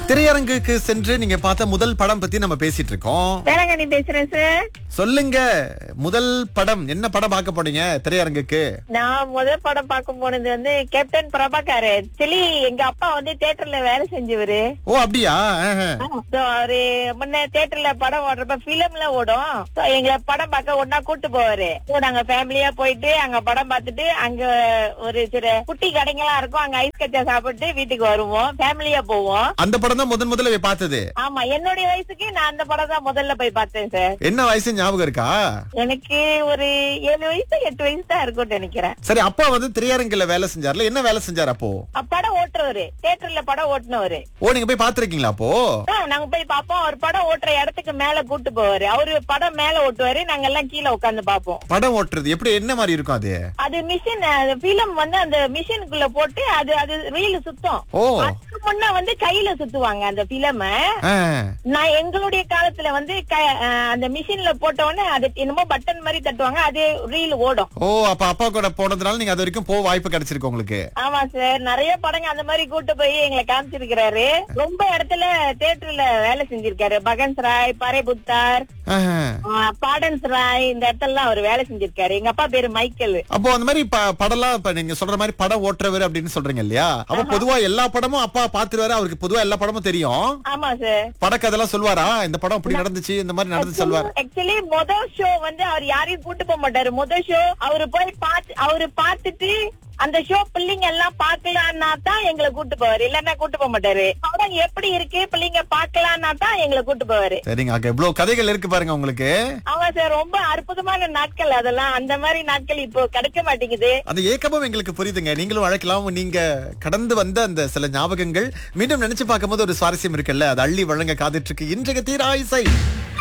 திரையரங்குக்கு சென்று நீங்க பார்த்த முதல் படம் பத்தி நம்ம பேசிட்டு இருக்கோம் வேளாங்கண்ணி பேசுறேன் சார் சொல்லுங்க முதல் படம் என்ன படம் பார்க்க போனீங்க திரையரங்குக்கு நான் முதல் படம் பார்க்க போனது வந்து கேப்டன் பிரபாகர் ஆக்சுவலி எங்க அப்பா வந்து தியேட்டர்ல வேலை செஞ்சவரு ஓ அப்படியா ஆஹா. So, அவரு முன்ன தியேட்டர்ல படம் ஓடுறப்ப பிலிம்ல ஓடும் So, எங்களை படம் பார்க்க ஒன்னா கூட்டு போவாரு So, நாங்க ஃபேமிலியா போயிட்டு அங்க படம் பார்த்துட்டு அங்க ஒரு சில குட்டி கடைங்கெல்லாம் இருக்கும் அங்க ஐஸ் கச்சா சாப்பிட்டு வீட்டுக்கு வருவோம் ஃபேமிலியா போவோம் அந்த படம் தான் முதன் முதல்ல போய் பார்த்தது ஆமா என்னுடைய வயசுக்கு நான் அந்த படம் தான் முதல்ல போய் பார்த்தேன் சார் என்ன வயசு ஞாபகம் இருக்கா எனக்கு ஒரு ஏழு வயசு எட்டு வயசு தான் இருக்கும்னு நினைக்கிறேன் சரி அப்பா வந்து திரையரங்குல வேலை செஞ்சார்ல என்ன வேலை செஞ்சார் அப்போ அஹ் படம் ஓட்டுறவரு தியேட்டர்ல படம் ஓட்டுனவரு ஓ நீங்க போய் பாத்திருக்கீங்களா அப்போ ஆ, நாங்க போய் பாப்போம் அவர் படம் ஓட்டுற இடத்துக்கு மேல கூட்டு போவாரு அவரு படம் மேல ஓட்டுவாரு நாங்க எல்லாம் கீழே உட்கார்ந்து பாப்போம் படம் ஓட்டுறது எப்படி என்ன மாதிரி இருக்கும் அது அது மிஷின் பிலிம் வந்து அந்த மிஷினுக்குள்ள போட்டு அது அது ரீல் சுத்தம் ஓ அதுக்கு முன்ன வந்து கையில சுத்துவாங்க அந்த பிலிம ஆ. நான் எங்களுடைய காலத்துல வந்து க- அஹ், அந்த மிஷின்ல போட்ட உடனே அது என்னமோ பட்டன் மாதிரி தட்டுவாங்க அது ரீல் ஓடும் ஓ அப்ப அப்பா கூட போனதுனால நீங்க அது வரைக்கும் போக வாய்ப்பு கிடைச்சிருக்கு உங்களுக்கு ஆமா சார் நிறைய படங்க அந்த மாதிரி கூட்டு போய் எங்களை காமிச்சிருக்கிறாரு ரொம்ப இடத்துல தியேட்டர்ல வேலை செஞ்சிருக்காரு பகன்ஸ் ராய் பறை புத்தார் ஆஹா. பாடன்ஸ் ராய் இந்த இடத்துல அவர் வேலை செஞ்சிருக்காரு எங்க அப்பா பேரு மைக்கேல் அப்போ அந்த மாதிரி ப- படம்லாம் இப்ப நீங்க சொல்ற மாதிரி படம் ஓட்டுறவர் அப்படின்னு சொல்றீங்க இல்லையா அப்ப பொதுவா எல்லா படமும் அப்பா பாத்துருவாரு அவருக்கு பொதுவா எல்லா படமும் தெரியும் ஆமா சார் படக்கதெல்லாம் சொல்லுவாரா இந்த படம் இப்படி நடந்துச்சு இந்த மாதிரி நடந்து சொல்லுவார் ஆக்சுவலி முதல் ஷோ வந்து அவர் யாரையும் கூட்டு போக மாட்டாரு முதல் ஷோ அவரு போய் பார்த்து அவரு பார்த்துட்டு அந்த ஷோ பிள்ளைங்க எல்லாம் பாக்கலான்னா தான் எங்களை கூட்டு போவாரு இல்லன்னா கூட்டு போக மாட்டாரு படம் எப்படி இருக்கு பிள்ளைங்க பாக்கலான்னா தான் எங்களை கூட்டு போவாரு சரிங்க அங்க இவ்வளவு கதைகள் இருக்கு பாருங்க உங்களுக்கு ஆமா சார் ரொம்ப அற்புதமான நாட்கள் அதெல்லாம் அந்த மாதிரி நாட்கள் இப்போ கிடைக்க மாட்டேங்குது அந்த ஏக்கமும் எங்களுக்கு புரியுதுங்க நீங்களும் அழைக்கலாம் நீங்க கடந்து வந்த அந்த சில ஞாபகங்கள் மீண்டும் நினைச்சு பார்க்கும்போது ஒரு சுவாரஸ்யம் இருக்குல்ல அது அள்ளி வழங்க காத்துட்டு இருக்கு இன்றைய தீராயிசை